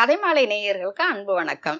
கதைமாலை நேயர்களுக்கு அன்பு வணக்கம்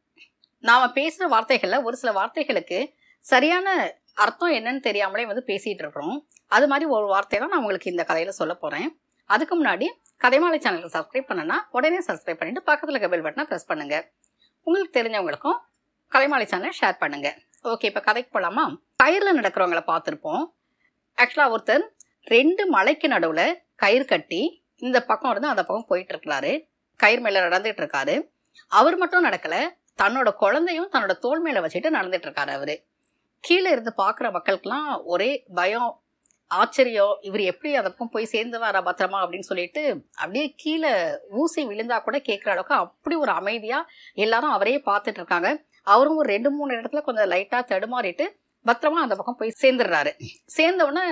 நாம பேசுற வார்த்தைகள்ல ஒரு சில வார்த்தைகளுக்கு சரியான அர்த்தம் என்னன்னு தெரியாமலே வந்து பேசிட்டு இருக்கிறோம் அது மாதிரி ஒரு வார்த்தை தான் நான் உங்களுக்கு இந்த கதையில சொல்ல போறேன் அதுக்கு முன்னாடி கதைமாலை சேனலுக்கு சப்ஸ்கிரைப் பண்ணனா உடனே சப்ஸ்கிரைப் பண்ணிட்டு பக்கத்துல இருக்க பெல் பட்டனை ப்ரெஸ் பண்ணுங்க உங்களுக்கு தெரிஞ்சவங்களுக்கும் கலைமாலை சேனலை ஷேர் பண்ணுங்க ஓகே இப்போ கதைக்கு போலாமா கயிறுல நடக்கிறவங்கள பார்த்துருப்போம் ஆக்சுவலாக ஒருத்தர் ரெண்டு மலைக்கு நடுவில் கயிறு கட்டி இந்த பக்கம் இருந்து அந்த பக்கம் போயிட்டு இருக்கிறாரு கயிறு மேலே நடந்துட்டு இருக்காரு அவர் மட்டும் நடக்கல தன்னோட குழந்தையும் தன்னோட தோள் மேலே வச்சுட்டு நடந்துட்டு இருக்காரு அவரு கீழே இருந்து பார்க்குற மக்களுக்கெல்லாம் ஒரே பயம் ஆச்சரியம் இவர் எப்படி அந்த பக்கம் போய் சேர்ந்துவாரா பத்திரமா அப்படின்னு சொல்லிட்டு அப்படியே கீழே ஊசி விழுந்தா கூட கேட்குற அளவுக்கு அப்படி ஒரு அமைதியா எல்லாரும் அவரையே பார்த்துட்டு இருக்காங்க அவரும் ஒரு ரெண்டு மூணு இடத்துல கொஞ்சம் லைட்டா தடுமாறிட்டு பத்திரமா அந்த பக்கம் போய் சேர்ந்துடுறாரு சேர்ந்த உடனே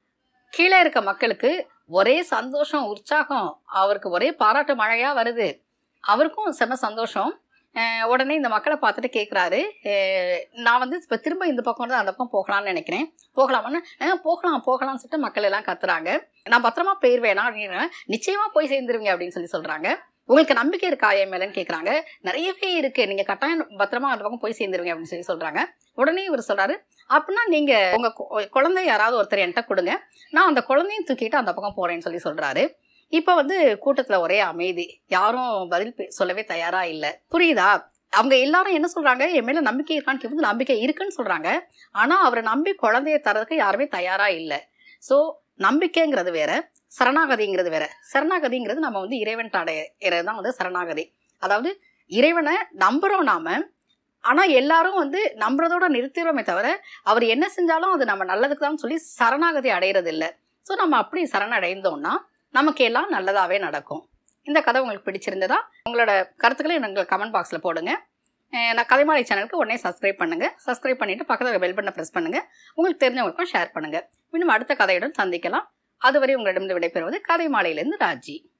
கீழே இருக்க மக்களுக்கு ஒரே சந்தோஷம் உற்சாகம் அவருக்கு ஒரே பாராட்டு மழையா வருது அவருக்கும் செம சந்தோஷம் அஹ் உடனே இந்த மக்களை பார்த்துட்டு கேட்குறாரு நான் வந்து இப்போ திரும்ப இந்த பக்கம் வந்து அந்த பக்கம் போகலாம்னு நினைக்கிறேன் போகலாமான்னு "அஹ், போகலாம் போகலாம்னு சொல்லிட்டு மக்கள் எல்லாம் கத்துறாங்க நான் பத்திரமா போயிருவேனா அப்படின்னு நிச்சயமா போய் சேர்ந்துருவீங்க அப்படின்னு சொல்லி சொல்றாங்க உங்களுக்கு நம்பிக்கை இருக்கா என் மேலன்னு கேட்குறாங்க நிறையவே இருக்கு நீங்க கட்டாயம் பத்திரமா அந்த பக்கம் போய் சேர்ந்துருவீங்க அப்படின்னு சொல்லி சொல்றாங்க உடனே இவர் சொல்றாரு அப்படின்னா நீங்க உங்க கு- குழந்தை யாராவது ஒருத்தர் என்கிட்ட கொடுங்க நான் அந்த குழந்தையும் தூக்கிட்டு அந்த பக்கம் போறேன்னு சொல்லி சொல்றாரு இப்ப வந்து கூட்டத்துல ஒரே அமைதி யாரும் பதில் பே- சொல்லவே தயாரா இல்ல புரியுதா அவங்க எல்லாரும் என்ன சொல்றாங்க என் மேல நம்பிக்கை இருக்கான்னு கேட்கும்போது நம்பிக்கை இருக்குன்னு சொல்றாங்க ஆனா அவரை நம்பி குழந்தைய தரதுக்கு யாருமே தயாரா இல்ல சோ நம்பிக்கைங்கிறது வேற சரணாகதிங்கிறது வேற சரணாகதிங்கிறது நம்ம வந்து இறைவன் அடையிறது தான் வந்து சரணாகதி அதாவது இறைவனை நம்புறோம் நாம ஆனா எல்லாரும் வந்து நம்புறதோட நிறுத்திடுறோமே தவிர அவர் என்ன செஞ்சாலும் அது நம்ம நல்லதுக்கு தான் சொல்லி சரணாகதி அடையிறது இல்லை ஸோ நம்ம அப்படி சரணடைந்தோம்னா நமக்கு எல்லாம் நல்லதாவே நடக்கும் இந்த கதை உங்களுக்கு பிடிச்சிருந்ததா உங்களோட கருத்துக்களை எங்களுக்கு கமெண்ட் பாக்ஸில் போடுங்க அஹ் நான் கதைமாலை சேனலுக்கு உடனே சப்ஸ்கிரைப் பண்ணுங்க சப்ஸ்கிரைப் பண்ணிட்டு பக்கத்தில் பெல் பட்டனை ப்ரெஸ் பண்ணுங்க உங்களுக்கு தெரிஞ்சவங்களுக்கும் ஷேர் பண்ணுங்க இன்னும் அடுத்த கதையுடன் சந்திக்கலாம் அதுவரை உங்களிடம் விடைபெறுவது கதை மாலையிலிருந்து ராஜி